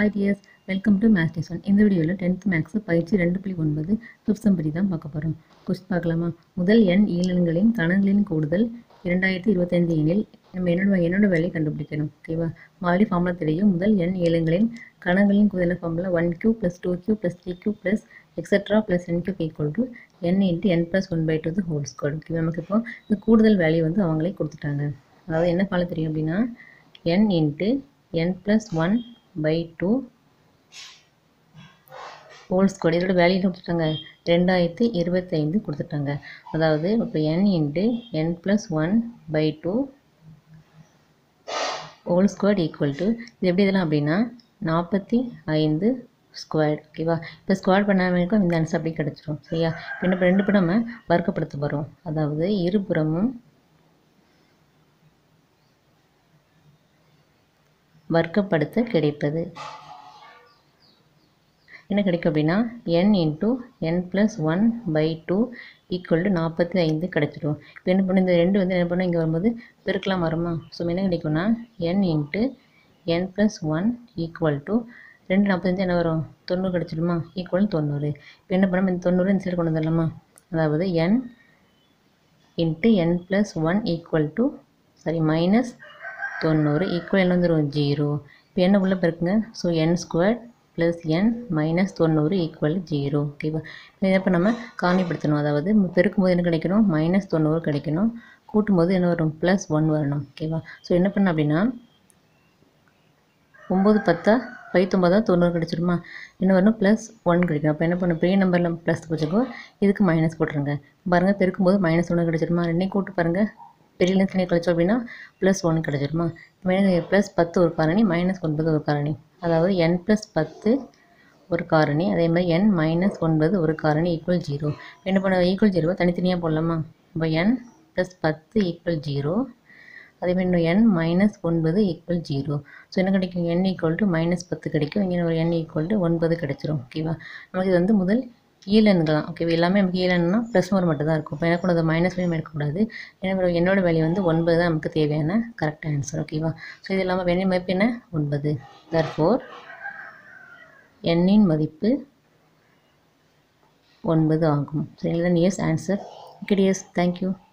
hi dears welcome to maths tuition இந்த வீடியோவில் tenth maths பயிற்சி ரெண்டு புள்ளி ஒன்பது ஃபிஃப்த் பற்றி தான் பார்க்க போகிறோம் கொஸ்டின் பார்க்கலாமா முதல் எண் ஈழங்களின் கணங்களின் கூடுதல் இரண்டாயிரத்தி இருபத்தைந்து எண்ணில் நம்ம என்னோட என்னோட வேலையை கண்டுபிடிக்கணும் ஓகேவா ஆல்ரெடி ஃபார்முலா தெரியும் முதல் எண் ஏழுங்களின் கணங்களின் கூடுதல் formula one Q plus two Q plus three Q plus extra plus N cube equal to N into N plus one by two the whole square okay நமக்கு இப்போ இந்த கூடுதல் வேல்யூ வந்து அவங்களே கொடுத்துட்டாங்க அதாவது என்ன ஃபார்முலா தெரியும் அப்படின்னா N into N plus one by two whole square இதோட வேல்யூ கொடுத்துட்டாங்க ரெண்டாயிரத்தி இருபத்தைந்து கொடுத்துட்டாங்க அதாவது இப்போ N into N plus one by two whole square equal to இது எப்படி இதெல்லாம் அப்படின்னா நாற்பத்தி ஐந்து ஸ்கொயர் ஓகேவா இப்போ ஸ்கொயர் பண்ணாமல் இந்த ஆன்சர் அப்படி கிடச்சிரும் சரியா இப்போ என்ன ரெண்டு படம் நம்ம வர்க்கப்படுத்த போகிறோம் அதாவது இருபுறமும் வர்க்கப்படுத்த கிடைப்பது என்ன கிடைக்கும் அப்படின்னா N into N plus one by two equal to நாற்பத்தி ஐந்து கிடச்சிடும் இப்போ என்ன பண்ணு இந்த ரெண்டு வந்து என்ன பண்ணோம் இங்கே வரும்போது பெருக்கலாம் வருமா ஸோ என்ன கிடைக்கும்னா N into N plus one equal to ரெண்டு நாற்பத்தஞ்சு என்ன வரும் தொண்ணூறு கிடச்சிடுமா ஈக்குவல் தொண்ணூறு இப்போ என்ன பண்ணோம் இந்த தொண்ணூறு இந்த சைடு கொண்டு வந்துடலாமா அதாவது N into N plus one equal to sorry minus தொண்ணூறு ஈக்குவல் என்ன வந்துடும் ஜீரோ இப்போ என்ன உள்ள பெருக்குங்க so N square plus N minus தொண்ணூறு ஈக்குவல் ஜீரோ ஓகேவா இதை இப்போ நம்ம காணிப்படுத்தணும் அதாவது பெருக்கும்போது என்ன கிடைக்கணும் மைனஸ் தொண்ணூறு கிடைக்கணும் கூட்டும்போது என்ன வரும் ப்ளஸ் ஒன் வரணும் ஓகேவா ஸோ என்ன பண்ண அப்படின்னா ஒம்பது பத்தா பைத்தொம்பதா தொண்ணூறு கிடச்சிருமா என்ன வரணும் ப்ளஸ் ஒன் கிடைக்கும் அப்போ என்ன பண்ணணும் பெரிய நம்பரில் ப்ளஸ் வச்சுக்கோ இதுக்கு மைனஸ் போட்டுருங்க பாருங்கள் பெருக்கும்போது மைனஸ் ஒன்று கிடச்சிருமா ரெண்டையும் கூட்டு பாருங்கள் பெரிய தனியாக கழிச்சோம் அப்படின்னா ப்ளஸ் ஒன் கிடச்சிருமா ப்ளஸ் பத்து ஒரு காரணி மைனஸ் ஒன்பது ஒரு காரணி அதாவது என் ப்ளஸ் பத்து ஒரு காரணி அதே மாதிரி என் மைனஸ் ஒன்பது ஒரு காரணி ஈக்குவல் ஜீரோ என்ன பண்ண ஈக்குவல் ஜீரோ தனித்தனியாக போடலாமா இப்போ என் ப்ளஸ் பத்து ஈக்குவல் ஜீரோ அதே மாதிரி இன்னும் என் மைனஸ் ஒன்பது ஈக்குவல் ஜீரோ ஸோ என்ன கிடைக்கும் என் ஈக்குவல் டு மைனஸ் பத்து கிடைக்கும் இங்கே ஒரு என் ஈக்குவல் டு ஒன்பது கிடைச்சிரும் ஓகேவா நமக்கு இது வந்து முதல் ஈலன்கள் தான் ஓகேவா எல்லாமே நமக்கு ஈலன்னா ப்ளஸ் நம்பர் மட்டும் தான் இருக்கும் இப்போ எனக்கு கூட மைனஸ் வேலையும் எடுக்கக்கூடாது ஏன்னா என்னோட வேல்யூ வந்து ஒன்பது தான் நமக்கு தேவையான கரெக்ட் ஆன்சர் ஓகேவா ஸோ இது இல்லாமல் வேண்டிய மதிப்பு என்ன ஒன்பது தர்ஃபோர் எண்ணின் மதிப்பு ஒன்பது ஆகும் ஸோ இதுதான் yes answer okay yes thank you